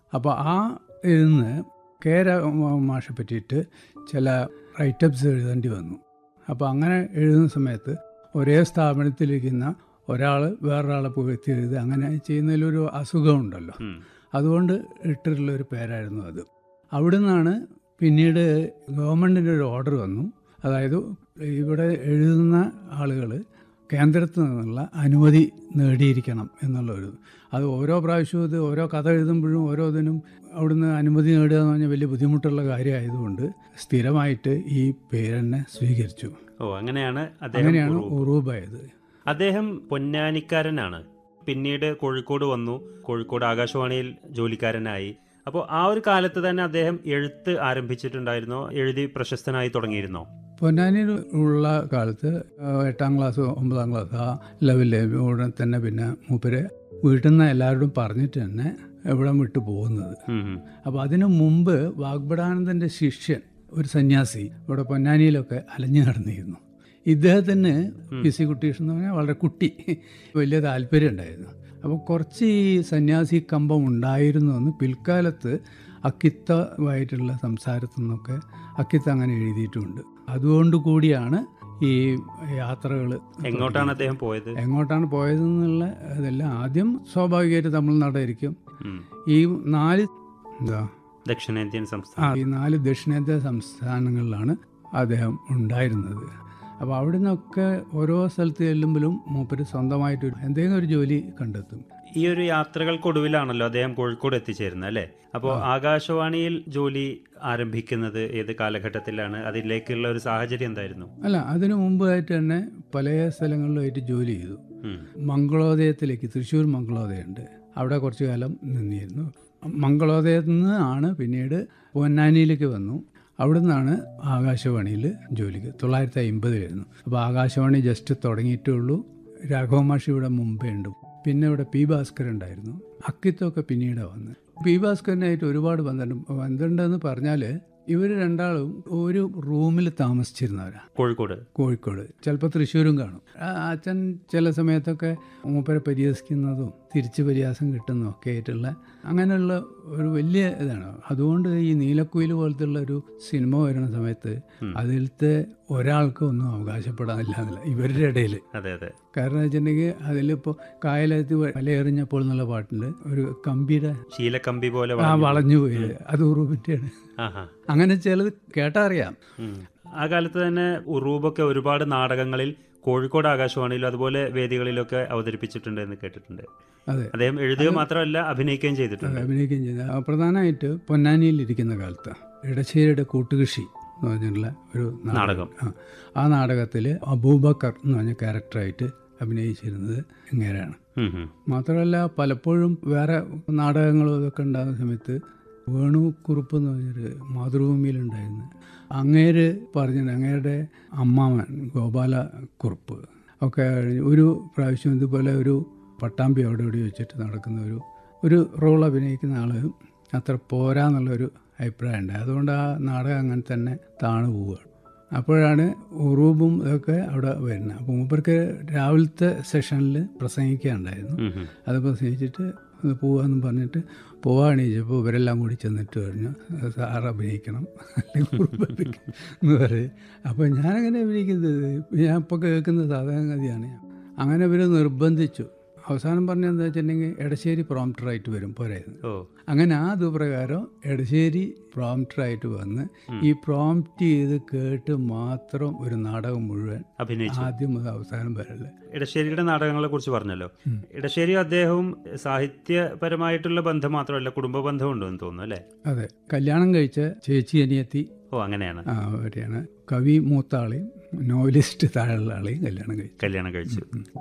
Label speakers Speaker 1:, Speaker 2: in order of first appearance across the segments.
Speaker 1: അപ്പോൾ ആ ഇതിന്ന് കെ രാ- മാഷെ പറ്റിയിട്ട് ചില റൈറ്റപ്സ് എഴുതേണ്ടി വന്നു അപ്പോൾ അങ്ങനെ എഴുതുന്ന സമയത്ത് ഒരേ സ്ഥാപനത്തിലിരിക്കുന്ന ഒരാൾ വേറൊരാളെ പുകഴ്ത്തി എഴുതുക അങ്ങനെ ചെയ്യുന്നതിലൊരു അസുഖമുണ്ടല്ലോ
Speaker 2: ഉം.
Speaker 1: അതുകൊണ്ട് ഇട്ടിട്ടുള്ള ഒരു പേരായിരുന്നു അത് അവിടെ നിന്നാണ് പിന്നീട് ഗവൺമെൻറ്റിൻ്റെ ഒരു ഓർഡർ വന്നു അതായത് ഇവിടെ എഴുതുന്ന ആളുകൾ കേന്ദ്രത്തിൽ നിന്നുള്ള അനുമതി നേടിയിരിക്കണം എന്നുള്ളൊരു അത് ഓരോ പ്രാവശ്യവും ഇത് ഓരോ കഥ എഴുതുമ്പോഴും ഓരോ ഇതിനും അവിടുന്ന് അനുമതി നേടുക എന്ന് പറഞ്ഞാൽ വലിയ ബുദ്ധിമുട്ടുള്ള കാര്യമായതുകൊണ്ട് സ്ഥിരമായിട്ട് ഈ പേരെന്നെ സ്വീകരിച്ചു
Speaker 2: ഓ അങ്ങനെയാണ് അദ്ദേഹം
Speaker 1: അങ്ങനെയാണ്
Speaker 2: ഉറൂബ്.
Speaker 1: ഉറൂബായത്
Speaker 2: അദ്ദേഹം പൊന്നാനിക്കാരനാണ് പിന്നീട് കോഴിക്കോട് വന്നു കോഴിക്കോട് ആകാശവാണിയിൽ ജോലിക്കാരനായി അപ്പോൾ ആ ഒരു കാലത്ത് തന്നെ അദ്ദേഹം എഴുത്ത് ആരംഭിച്ചിട്ടുണ്ടായിരുന്നോ എഴുതി പ്രശസ്തനായി തുടങ്ങിയിരുന്നോ
Speaker 1: പൊന്നാനിയിൽ ഉള്ള കാലത്ത് ആ, എട്ടാം ക്ലാസ് ഒമ്പതാം ക്ലാസ് ആ ലെവലിൽ ഉടനെ തന്നെ പിന്നെ മൂപ്പര് വീട്ടിൽ നിന്ന് എല്ലാവരോടും പറഞ്ഞിട്ട് തന്നെ ഇവിടം വിട്ടു പോകുന്നത്
Speaker 2: ഉം, ഉം.
Speaker 1: അപ്പോൾ അതിനു മുമ്പ് വാഗ്ബടാനന്ദൻ്റെ ശിഷ്യൻ ഒരു സന്യാസി ഇവിടെ പൊന്നാനിയിലൊക്കെ അലഞ്ഞു നടന്നിരുന്നു ഇദ്ദേഹത്തിന് പി സി കുട്ടീഷ് എന്ന് പറഞ്ഞാൽ വളരെ കുട്ടി വലിയ താല്പര്യം ഉണ്ടായിരുന്നു അപ്പോൾ കുറച്ച് ഈ സന്യാസി കമ്പം ഉണ്ടായിരുന്നു എന്ന് പിൽക്കാലത്ത് അക്കിത്തമായിട്ടുള്ള സംസാരത്തിൽ നിന്നൊക്കെ അക്കിത്ത അങ്ങനെ എഴുതിയിട്ടുമുണ്ട് അതുകൊണ്ട് കൂടിയാണ് ഈ യാത്രകൾ
Speaker 2: എങ്ങോട്ടാണ് അദ്ദേഹം പോയത്
Speaker 1: എങ്ങോട്ടാണ് പോയതെന്നുള്ള ഇതെല്ലാം ആദ്യം സ്വാഭാവികമായിട്ട് തമിഴ്നാടായിരിക്കും
Speaker 2: ഉം.
Speaker 1: ഈ നാല് എന്താ
Speaker 2: ദക്ഷിണേന്ത്യൻ
Speaker 1: ആ
Speaker 2: സംസ്ഥാനം
Speaker 1: ഈ നാല് ദക്ഷിണേന്ത്യ സംസ്ഥാനങ്ങളിലാണ് അദ്ദേഹം ഉണ്ടായിരുന്നത് അപ്പോൾ അവിടെ നിന്നൊക്കെ ഓരോ സ്ഥലത്ത് ചെല്ലുമ്പോഴും മൂപ്പര് സ്വന്തമായിട്ട് ഒരു- എന്തെങ്കിലും ഒരു ജോലി കണ്ടെത്തും
Speaker 2: ഈ ഒരു യാത്രകൾക്കൊടുവിലാണല്ലോ അദ്ദേഹം കോഴിക്കോട് എത്തിച്ചേരുന്നത് അല്ലേ അപ്പോൾ ആകാശവാണിയിൽ ജോലി ആരംഭിക്കുന്നത് ഏത് കാലഘട്ടത്തിലാണ് അതിലേക്കുള്ള ഒരു സാഹചര്യം എന്തായിരുന്നു
Speaker 1: അല്ല അതിനു മുമ്പായിട്ട് തന്നെ പല സ്ഥലങ്ങളിലായിട്ട് ജോലി ചെയ്തു
Speaker 2: ഉം.
Speaker 1: മംഗളോദയത്തിലേക്ക് തൃശ്ശൂർ മംഗളോദയുണ്ട് അവിടെ കുറച്ചു കാലം നിന്നിരുന്നു മംഗളോദയത്തിൽ നിന്ന് ആണ് പിന്നീട് പൊന്നാനിയിലേക്ക് വന്നു അവിടെ നിന്നാണ് ആകാശവാണിയിൽ ജോലിക്ക് തൊള്ളായിരത്തി അമ്പതിലായിരുന്നു അപ്പോൾ ആകാശവാണി ജസ്റ്റ് തുടങ്ങിയിട്ടേ ഉള്ളൂ രാഘവ മാഷി ഇവിടെ മുമ്പേ ഉണ്ട് പിന്നെ ഇവിടെ പി ഭാസ്കർ ഉണ്ടായിരുന്നു അക്കിത്തൊക്കെ പിന്നീടാണ് വന്നത് പി ഭാസ്കരനായിട്ട് ഒരുപാട് ബന്ധമുണ്ട് ബന്ധമുണ്ടെന്ന് പറഞ്ഞാൽ ഇവർ രണ്ടാളും ഒരു റൂമിൽ താമസിച്ചിരുന്നവരാണ്
Speaker 2: കോഴിക്കോട്
Speaker 1: കോഴിക്കോട് ചിലപ്പോൾ തൃശ്ശൂരും കാണും ആ അച്ഛൻ ചില സമയത്തൊക്കെ മൂപ്പരെ പരിഹസിക്കുന്നതും തിരിച്ച് പരിഹാസം കിട്ടുന്നതും ഒക്കെ ആയിട്ടുള്ള അങ്ങനെയുള്ള ഒരു വലിയ ഇതാണ് അതുകൊണ്ട് ഈ നീലക്കുയിൽ പോലത്തുള്ള ഒരു സിനിമ വരുന്ന സമയത്ത് അതിലത്തെ ഒരാൾക്ക് ഒന്നും അവകാശപ്പെടാനില്ല എന്നില്ല ഇവരുടെ ഇടയിൽ
Speaker 2: അതെ അതെ
Speaker 1: കാരണം വെച്ചിട്ടുണ്ടെങ്കിൽ അതിലിപ്പോൾ കായലെത്തി വലയെറിഞ്ഞപ്പോൾ എന്നുള്ള പാട്ടുണ്ട് ഒരു കമ്പിയുടെ
Speaker 2: ശീലക്കമ്പി പോലെ
Speaker 1: ആ
Speaker 2: വളഞ്ഞു.
Speaker 1: വളഞ്ഞു പോയി അത് ഉറുപ്പിൻ്റെയാണ്
Speaker 2: ആഹാ
Speaker 1: അങ്ങനെ ചിലത് കേട്ടറിയാം
Speaker 2: ഉം. ആ കാലത്ത് തന്നെ ഉറൂബൊക്കെ ഒരുപാട് നാടകങ്ങളിൽ കോഴിക്കോട് ആകാശവാണിയിലും അതുപോലെ വേദികളിലൊക്കെ അവതരിപ്പിച്ചിട്ടുണ്ട് എന്ന് കേട്ടിട്ടുണ്ട്
Speaker 1: അതെ
Speaker 2: അദ്ദേഹം എഴുതുക മാത്രമല്ല അഭിനയിക്കുകയും ചെയ്തിട്ടുണ്ട്
Speaker 1: അഭിനയിക്കുകയും ചെയ്ത ആ, പ്രധാനമായിട്ട് പൊന്നാനിയിൽ ഇരിക്കുന്ന കാലത്ത് ഇടശ്ശേരിയുടെ കൂട്ടുകൃഷി എന്ന് പറഞ്ഞിട്ടുള്ള ഒരു
Speaker 2: നാടകം.
Speaker 1: ആ, ആ നാടകത്തിൽ അബൂബക്കർ എന്ന് പറഞ്ഞ ക്യാരക്ടറായിട്ട് അഭിനയിച്ചിരുന്നത് ഇങ്ങനെയാണ്
Speaker 2: ഉം, ഉം.
Speaker 1: മാത്രമല്ല പലപ്പോഴും വേറെ നാടകങ്ങളും ഇതൊക്കെ ഉണ്ടാകുന്ന സമയത്ത് വേണു കുറുപ്പ് എന്ന് പറഞ്ഞൊരു മാതൃഭൂമിയിലുണ്ടായിരുന്നു അങ്ങേര് പറഞ്ഞിട്ട് അങ്ങേരുടെ അമ്മാവൻ ഗോപാല കുറുപ്പ് ഒക്കെ ഒരു പ്രാവശ്യം ഇതുപോലെ ഒരു പട്ടാമ്പി അവിടെ ഇവിടെ വെച്ചിട്ട് നടക്കുന്ന ഒരു ഒരു റോൾ അഭിനയിക്കുന്ന ആൾ അത്ര പോരാന്നുള്ളൊരു അഭിപ്രായം ഉണ്ട് അതുകൊണ്ട് ആ നാടകം അങ്ങനെ തന്നെ താണു പോവുകയാണ് അപ്പോഴാണ് ഉറൂബും ഇതൊക്കെ അവിടെ വരുന്നത് അപ്പോൾ മൂപ്പർക്ക് രാവിലത്തെ സെഷനിൽ പ്രസംഗിക്കാനുണ്ടായിരുന്നു
Speaker 2: ഉം, ഉം.
Speaker 1: അത് പ്രസംഗിച്ചിട്ട് ഒന്ന് പോവാന്നും പറഞ്ഞിട്ട് പോവാണ് ചോദിച്ചപ്പോൾ ഇവരെല്ലാം കൂടി ചെന്നിട്ട് പറഞ്ഞു സാർ അഭിനയിക്കണം അല്ലെങ്കിൽ കുറുപ്പ് അഭിനയിക്കണം എന്ന് പറയും അപ്പോൾ ഞാനങ്ങനെ അഭിനയിക്കുന്നത് ഞാൻ ഇപ്പോൾ കേൾക്കുന്ന സാധാരണഗതിയാണ് അങ്ങനെ ഇവർ നിർബന്ധിച്ചു അവസാനം പറഞ്ഞെന്താ വെച്ചിട്ടുണ്ടെങ്കിൽ എടശ്ശേരി പ്രോംപ്റ്ററായിട്ട് വരും പോരായിരുന്നു
Speaker 2: ഓ
Speaker 1: അങ്ങനെ ആ അതുപ്രകാരം എടശ്ശേരി പ്രോംപ്റ്ററായിട്ട് വന്ന് ഈ പ്രോംപ്റ്റ് ചെയ്ത് കേട്ട് മാത്രം ഒരു നാടകം മുഴുവൻ
Speaker 2: അഭിനയിച്ചു
Speaker 1: ആദ്യം മുതൽ അവസാനം വരല്ലേ
Speaker 2: ഇടശ്ശേരിയുടെ നാടകങ്ങളെ കുറിച്ച് പറഞ്ഞല്ലോ ഇടശ്ശേരി അദ്ദേഹവും സാഹിത്യപരമായിട്ടുള്ള ബന്ധം മാത്രമല്ല കുടുംബ ബന്ധം ഉണ്ടെന്ന് തോന്നുന്നു അല്ലേ
Speaker 1: അതെ കല്യാണം കഴിച്ച ചേച്ചി അനിയത്തി
Speaker 2: ഓ അങ്ങനെയാണ്
Speaker 1: ആ, അവരെയാണ് കവി മൂത്ത ആളെയും നോവലിസ്റ്റ് താഴെയുള്ള ആളെയും കല്യാണം കഴിച്ചു
Speaker 2: കല്യാണം കഴിച്ചു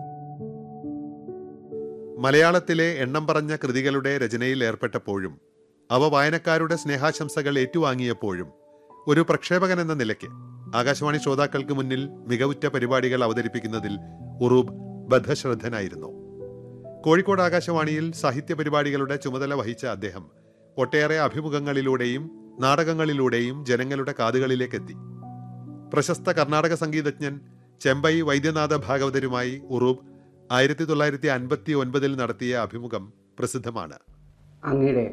Speaker 3: മലയാളത്തിലെ എണ്ണം പറഞ്ഞ കൃതികളുടെ രചനയിൽ ഏർപ്പെട്ടപ്പോഴും അവ വായനക്കാരുടെ സ്നേഹാശംസകൾ ഏറ്റുവാങ്ങിയപ്പോഴും ഒരു പ്രക്ഷേപകൻ എന്ന നിലയ്ക്ക് ആകാശവാണി ശ്രോതാക്കൾക്ക് മുന്നിൽ മികവുറ്റ പരിപാടികൾ അവതരിപ്പിക്കുന്നതിൽ ഉറൂബ് ബദ്ധശ്രദ്ധനായിരുന്നു കോഴിക്കോട് ആകാശവാണിയിൽ സാഹിത്യ പരിപാടികളുടെ ചുമതല വഹിച്ച അദ്ദേഹം ഒട്ടേറെ അഭിമുഖങ്ങളിലൂടെയും നാടകങ്ങളിലൂടെയും ജനങ്ങളുടെ കാതുകളിലേക്കെത്തി പ്രശസ്ത കർണാടക സംഗീതജ്ഞൻ ചെമ്പൈ വൈദ്യനാഥ ഭാഗവതരുമായി ഉറൂബ് ആയിരത്തി തൊള്ളായിരത്തി അൻപത്തി ഒൻപതിൽ നടത്തിയ അഭിമുഖം പ്രസിദ്ധമാണ്
Speaker 4: അങ്ങയുടെ